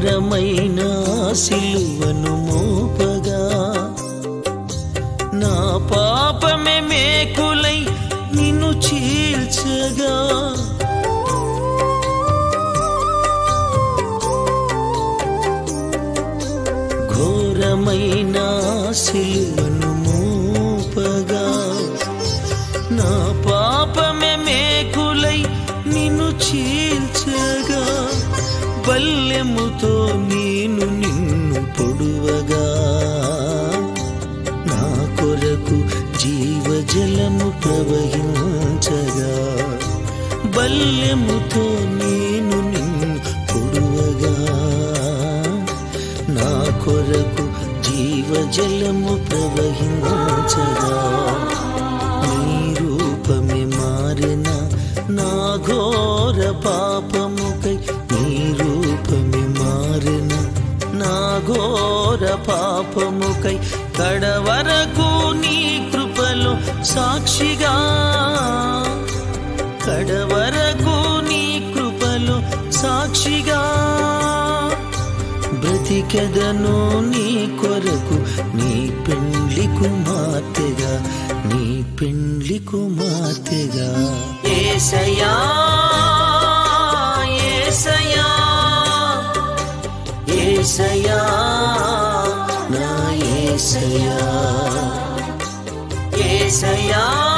ఘోరమైన సిలువను మోపగా నా పాపమే మేకులై నిన్ను చీల్చగా ఘోరమైన సిలువను మోపగా నా పాపమే మేకులై నిన్ను చీల్చగా బల్యముతో నేను నిన్ను పొడువగా నా కొరకు జీవజలము ప్రవహించగా బల్యముతో నేను నిన్ను పొడువగా నా కొరకు జీవజలము ప్రవహించగా నీ రూపమే మారిన నా ఘోర పాపముకై నీ రూపమే మారిన నా ఘోర పాపముకై కడవరకు నీ కృపలో సాక్షిగా కడవరకు నీ కృపలో సాక్షిగా బ్రతికెదను నీ కొరకు నీ పెండ్లి కుమార్తెగా నీ పెండ్లి కుమార్తెగా ఏసయా ఏసయా ఏసయా నా ఏసయా ఏసయా